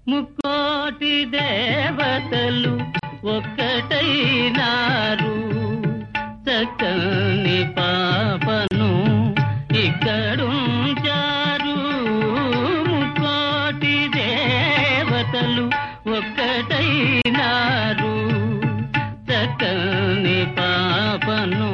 ముక్కోటి దేవతలు ఒక్కటైనారు చక్కని పాపను ఇక్కడుంచారు ముక్కోటి దేవతలు ఒక్కటైనారు చక్కని పాపను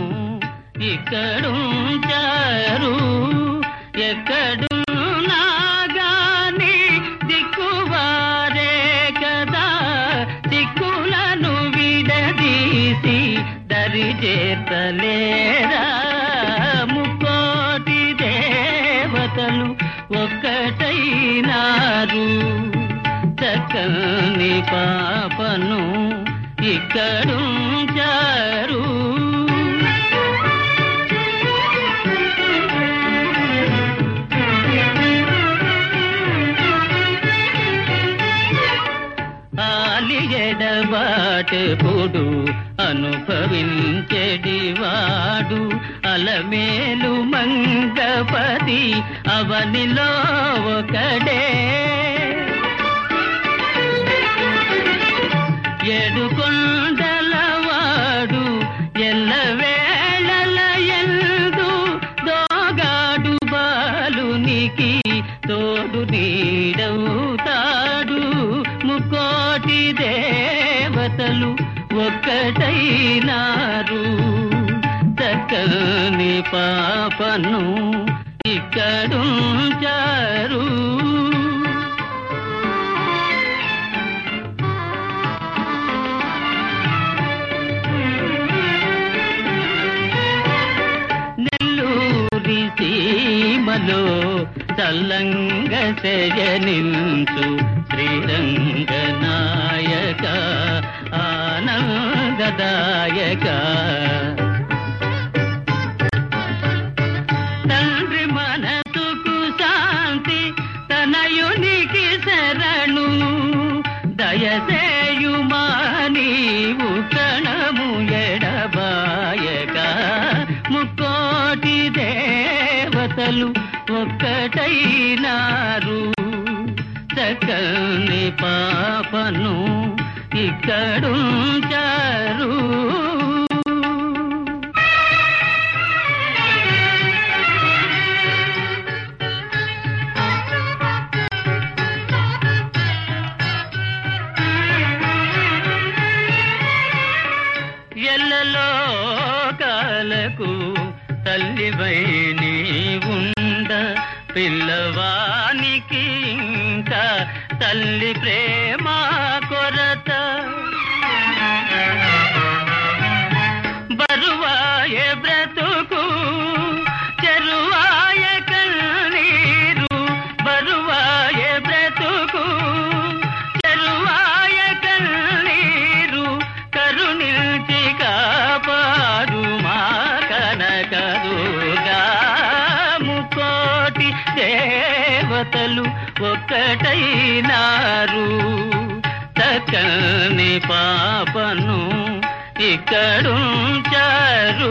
ఇక్కడుంచారు ఎక్కడున్నా గాని దిక్కువారే కదా దిక్కులను విడదీసి దరి చేతలేరా ముక్కోటి దేవతలు ఒక్కటైనారు చక్కని పాపను ఇక్కడుంచారు ఆలి ఎడబాటెప్పుడు అనుభవించెడివాడు అలమేలు మంగపతి అవనిలో ఒకడే ఏడుకొండలవాడు ఎల్లవేళల ఎందు దోగాడు బాలునికి తోడు నీడవుతాడు ముకోటి దేవతలు ఒక్కటైనారు చక్కని పాపను ఇక్కడుంచారు నెల్లూరి సీమలో చల్లంగ శయనించు శ్రీరంగ నాయక ఆనందదాయక తండ్రి మనసుకు శాంతి తనయునికి శరణు దయసేయుమా నీవు కణము ఎడబాయక ముక్కోటి దేవతలు ఒక్కటైనారు చక్కని పాపను ఇక్కడుంచారు ఎల్లలో కాలకు తల్లివై నీ ఉండ పిల్లవానికి ఇంకా తల్లి ప్రేమ కొరత బరువాయ బ్రతుకు చెరువాయ కన్నీరు బరువాయ బ్రతుకు చెరువాయ కన్నీరు కరుణించి కాపాడు మా కనకదుగా ముకోటి దేవతలు ఒక్కటైనారు చక్కని పాపను ఇక్కడుంచారు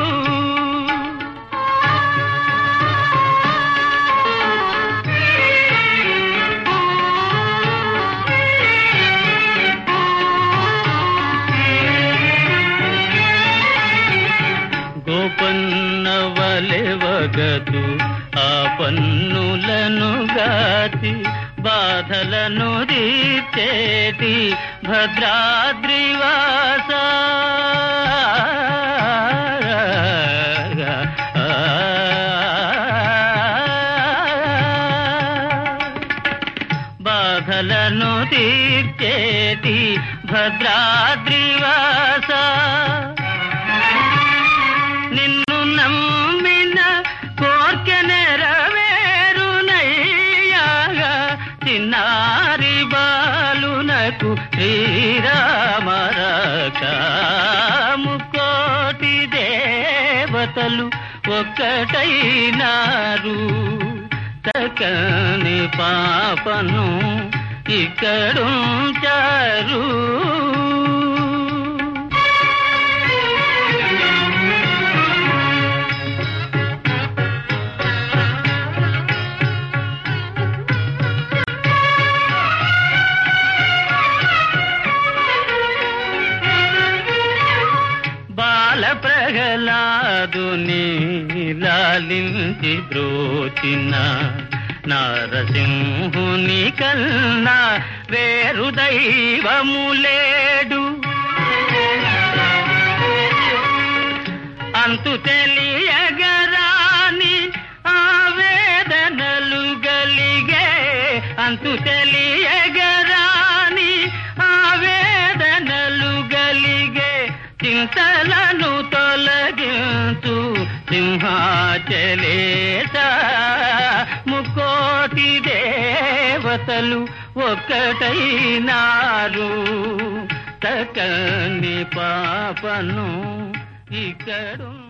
గోపన్న వలెవగదు ఆ పన్నులను గాచి బాధలను తీర్చేటి భద్రాద్రివాస బాధలను తీర్చేటి భద్రాద్రివాస నిన్ను నమ్మిన కోర్కె నెరవేరునయ్యాగా చిన్నారి బాలునకు శ్రీరామరక ముకోటి దేవతలు ఒక్కటైనారు చక్కని పాపను ఇక్కడుంచారు నీ లాలించి బ్రోచిన నారసింహుని కన్నా వేరు దైవము లేడు అంతు తెలియగరాని ఆవేదనలు గలిగే అంతు తెలియగరాని ఆవేదనలు గలిగే చింతలను తొలగించు సింహాచలేత ముకోటి దేవతలు ఒక్కటైనారు తకని పాపను ఇక్కడు